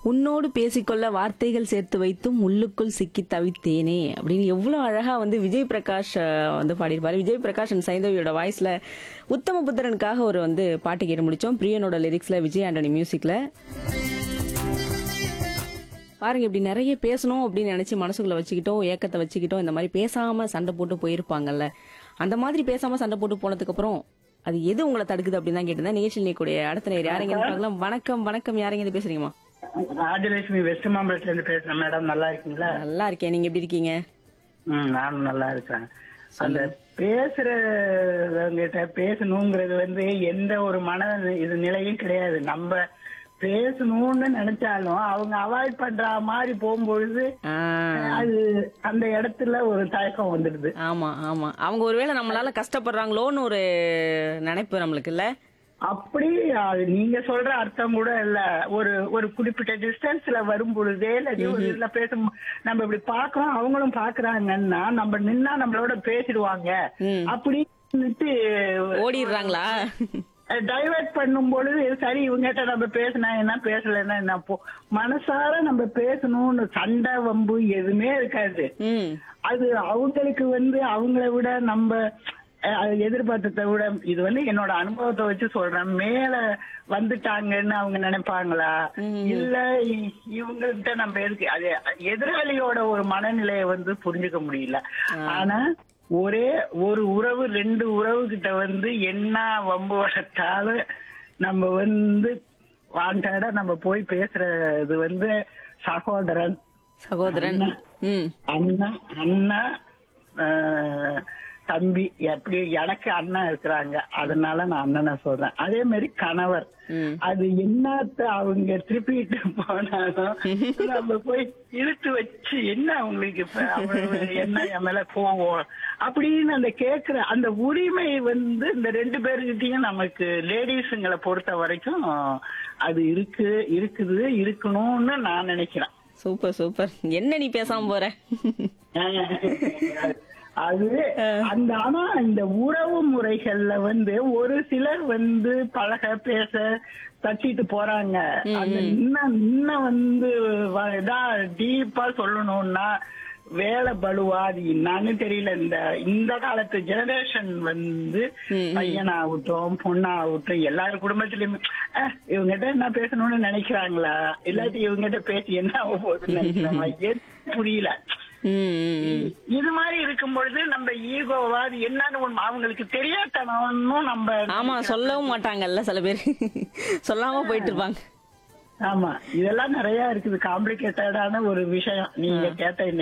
உன்னோடு பேசிக்கொள்ள வார்த்தைகள் சேர்த்து வைத்தும் உள்ளுக்குள் சிக்கி தவித்தேனே அப்படின்னு எவ்வளவு அழகா வந்து விஜய் பிரகாஷ் அஹ், வந்து பாடியிருப்பாரு விஜய் பிரகாஷ் அண்ட் சைந்தவியோட வாய்ஸ்ல உத்தம புத்திரனுக்காக ஒரு வந்து பாட்டு கேட்டு முடிச்சோம் பிரியனோட லிரிக்ஸ்ல விஜய் ஆண்டனி மியூசிக்ல பாருங்க இப்படி நிறைய பேசணும் அப்படின்னு நினைச்சு மனசுக்குள்ள வச்சுக்கிட்டோம் ஏக்கத்தை வச்சுக்கிட்டோம் இந்த மாதிரி பேசாம சண்டை போட்டு போயிருப்பாங்கல்ல அந்த மாதிரி பேசாம சண்டை போட்டு போனதுக்கு அப்புறம் அது எது உங்களை தடுக்குது அப்படின்னு தான் கேட்டிருந்தேன் நிகழ்ச்சியில் நீக்கூடிய அடுத்த நேரம் யாருங்க பார்க்கலாம் வணக்கம் வணக்கம் யாருங்க இது பேசுறீங்கம்மா ராஜலட்சுமி வெஸ்ட் மாம்பலத்துல இருந்து பேசுறேன் மேடம் நல்லா இருக்கீங்களா நல்லா இருக்கேன் நீங்க எப்படி இருக்கீங்க ம் நானும் நல்லா இருக்கேன் அந்த பேசுறவங்கிட்ட பேசணுங்கிறது வந்து எந்த ஒரு மன இது நிலையும் கிடையாது நம்ம பேசணும்னு நினைச்சாலும் அவங்க அவாய்ட் பண்ற மாதிரி போகும்பொழுது ஆ, அது அந்த இடத்துல ஒரு தயக்கம் வந்துடுது ஆமா ஆமா அவங்க ஒருவேளை நம்மளால கஷ்டப்படுறாங்களோன்னு ஒரு நினைப்பு நம்மளுக்கு இல்ல அப்படி அது நீங்க சொல்ற அர்த்தம் கூட இல்ல ஒரு ஒரு குறிப்பிட்ட டிஸ்டன்ஸ்ல வரும் பொழுதே இல்லாட்டி ஒரு இதுல பேச நம்ம இப்படி பாக்குறோம் அவங்களும் பாக்குறாங்கன்னா நம்ம நின்னா நம்மளோட பேசிடுவாங்க ம். அப்படின்னுட்டு ஓடிடுறாங்களா டைவர்ட் பண்ணும் பொழுது சரி இவங்ககிட்ட நம்ம பேசினா என்ன பேசலைன்னா என்ன போ மனசார நம்ம பேசணும்னு சண்டை வம்பு எதுவுமே இருக்காது ம் அது அவங்களுக்கு வந்து அவங்கள விட நம்ம அஹ், அது எதிர்பார்த்ததை விட இது வந்து என்னோட அனுபவத்தை வச்சு சொல்றேன் மேல வந்துட்டாங்கன்னு அவங்க நினைப்பாங்களா இல்ல இ- இவங்ககிட்ட நம்ம எதுக்கு அது எதிராளியோட ஒரு மனநிலையை வந்து புரிஞ்சுக்க முடியல ஆனா ஒரே ஒரு உறவு ரெண்டு உறவு கிட்ட வந்து என்ன வம்பு வளர்த்தாலும் நம்ம வந்து வாண்டடா நம்ம போய் பேசுறது வந்து சகோதரன் சகோதரன் ம் அண்ணா அண்ணா ஆஹ், தம்பி எப்படி எனக்கு அண்ணா இருக்கிறாங்க அதனால நான் அண்ணனை சொல்றேன் அதே மாதிரி கணவர் ம். அது என்னத்த அவங்க திருப்பிட்டு போனாலும் நம்ம போய் இழுத்து வச்சு என்ன அவங்களுக்கு இப்ப அவ்வளவு என்ன என் மேல கோவம் அப்படின்னு அந்த கேக்குற அந்த உரிமை வந்து இந்த ரெண்டு பேருக்கிட்டையும் நமக்கு லேடிஸுங்களை பொறுத்த வரைக்கும் அது இருக்கு இருக்குது இருக்கணும்னு நான் நினைக்கிறேன் சூப்பர் சூப்பர் என்ன நீ பேசாம போற அது அந்த ஆனா இந்த உறவு முறைகள்ல வந்து ஒரு சிலர் வந்து பழக பேச தட்டிட்டு போறாங்க அந்த இன்னும் இன்னும் வந்து வ- இதா டீப்பா சொல்லணும்னா வேலை பலுவா அது என்னன்னு தெரியல இந்த இந்த காலத்து ஜெனரேஷன் வந்து பையனாகட்டும் பொண்ணாகட்டும் எல்லார் குடும்பத்திலயுமே அஹ், இவங்ககிட்ட என்ன பேசணும்னு நினைக்கிறாங்களா இல்லாட்டி இவங்ககிட்ட பேசி என்ன ஆக போகுதுன்னு நினைக்கிறாங்களா எதுவும் புரியல ம், ம், ம். இது மாதிரி இருக்கும் பொழுது நம்ம ஈகோவா அது என்னன்னு ஒண்ணு அவங்களுக்கு தெரியாதனும் நம்ம ஆமா சொல்லவும் மாட்டாங்கல்ல சில பேர் சொல்லாம போயிட்டு இருப்பாங்க ஆமா இதெல்லாம் நிறைய இருக்குது காம்ப்ளிகேட்டடான ஒரு விஷயம் நீங்க கேட்ட இந்த